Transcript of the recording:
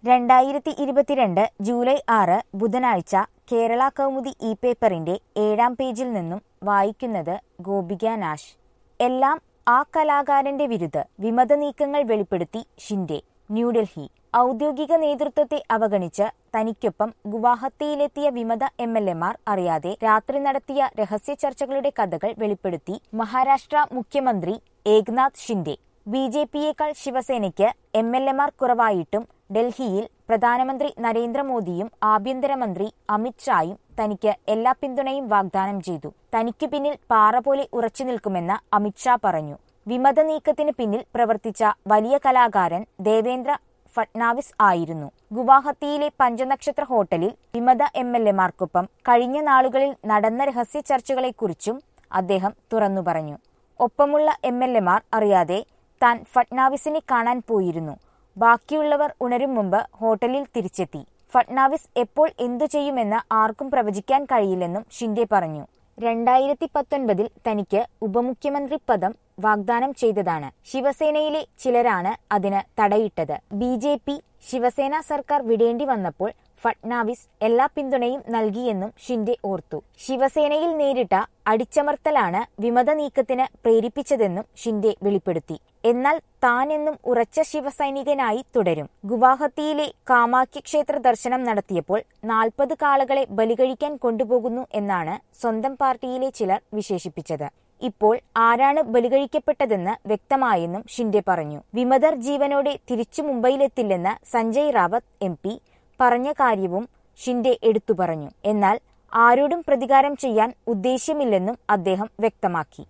രണ്ടായിരത്തി ഇരുപത്തിരണ്ട് ജൂലൈ ആറ് ബുധനാഴ്ച കേരള കൗമുദി ഇ പേപ്പറിന്റെ ഏഴാം പേജിൽ നിന്നും വായിക്കുന്നത് ഗോപിക നാശ് എല്ലാം ആ കലാകാരന്റെ വിരുദ്ധ വിമത നീക്കങ്ങൾ വെളിപ്പെടുത്തി ഷിൻഡെ ന്യൂഡൽഹി ഔദ്യോഗിക നേതൃത്വത്തെ അവഗണിച്ച് തനിക്കൊപ്പം ഗുവാഹത്തിയിലെത്തിയ വിമത എം എൽ എമാർ അറിയാതെ രാത്രി നടത്തിയ രഹസ്യ ചർച്ചകളുടെ കഥകൾ വെളിപ്പെടുത്തി മഹാരാഷ്ട്ര മുഖ്യമന്ത്രി ഏക്നാഥ് ഷിൻഡെ ബി ജെ പിയേക്കാൾ ശിവസേനയ്ക്ക് എം എൽ എമാർ കുറവായിട്ടും ഡൽഹിയിൽ പ്രധാനമന്ത്രി നരേന്ദ്രമോദിയും ആഭ്യന്തരമന്ത്രി അമിത് ഷായും തനിക്ക് എല്ലാ പിന്തുണയും വാഗ്ദാനം ചെയ്തു തനിക്കു പിന്നിൽ പാറ പോലെ ഉറച്ചു നിൽക്കുമെന്ന് അമിത് ഷാ പറഞ്ഞു വിമത നീക്കത്തിന് പിന്നിൽ പ്രവർത്തിച്ച വലിയ കലാകാരൻ ദേവേന്ദ്ര ഫട്നാവിസ് ആയിരുന്നു ഗുവാഹത്തിയിലെ പഞ്ചനക്ഷത്ര ഹോട്ടലിൽ വിമത എം എൽ എമാർക്കൊപ്പം കഴിഞ്ഞ നാളുകളിൽ നടന്ന രഹസ്യ ചർച്ചകളെക്കുറിച്ചും അദ്ദേഹം തുറന്നു പറഞ്ഞു ഒപ്പമുള്ള എം എൽ എമാർ അറിയാതെ താൻ ഫട്നാവിസിനെ കാണാൻ പോയിരുന്നു ബാക്കിയുള്ളവർ ഉണരും മുമ്പ് ഹോട്ടലിൽ തിരിച്ചെത്തി ഫട്നാവിസ് എപ്പോൾ എന്തു ചെയ്യുമെന്ന് ആർക്കും പ്രവചിക്കാൻ കഴിയില്ലെന്നും ഷിൻഡെ പറഞ്ഞു രണ്ടായിരത്തി പത്തൊൻപതിൽ തനിക്ക് ഉപമുഖ്യമന്ത്രി പദം വാഗ്ദാനം ചെയ്തതാണ് ശിവസേനയിലെ ചിലരാണ് അതിന് തടയിട്ടത് ബി ജെ പി ശിവസേന സർക്കാർ വിടേണ്ടി വന്നപ്പോൾ ഫട്നാവിസ് എല്ലാ പിന്തുണയും നൽകിയെന്നും ഷിൻഡെ ഓർത്തു ശിവസേനയിൽ നേരിട്ട അടിച്ചമർത്തലാണ് വിമത നീക്കത്തിന് പ്രേരിപ്പിച്ചതെന്നും ഷിൻഡെ വെളിപ്പെടുത്തി എന്നാൽ താനെന്നും ഉറച്ച ശിവസൈനികനായി തുടരും ഗുവാഹത്തിയിലെ കാമാഖ്യ ക്ഷേത്ര ദർശനം നടത്തിയപ്പോൾ നാൽപ്പത് കാളകളെ ബലികഴിക്കാൻ കൊണ്ടുപോകുന്നു എന്നാണ് സ്വന്തം പാർട്ടിയിലെ ചിലർ വിശേഷിപ്പിച്ചത് ഇപ്പോൾ ആരാണ് ബലികഴിക്കപ്പെട്ടതെന്ന് വ്യക്തമായെന്നും ഷിൻഡെ പറഞ്ഞു വിമതർ ജീവനോടെ തിരിച്ചു മുംബൈയിലെത്തില്ലെന്ന് സഞ്ജയ് റാവത്ത് എം പി പറഞ്ഞ കാര്യവും ഷിൻഡെ എടുത്തു പറഞ്ഞു എന്നാൽ ആരോടും പ്രതികാരം ചെയ്യാൻ ഉദ്ദേശ്യമില്ലെന്നും അദ്ദേഹം വ്യക്തമാക്കി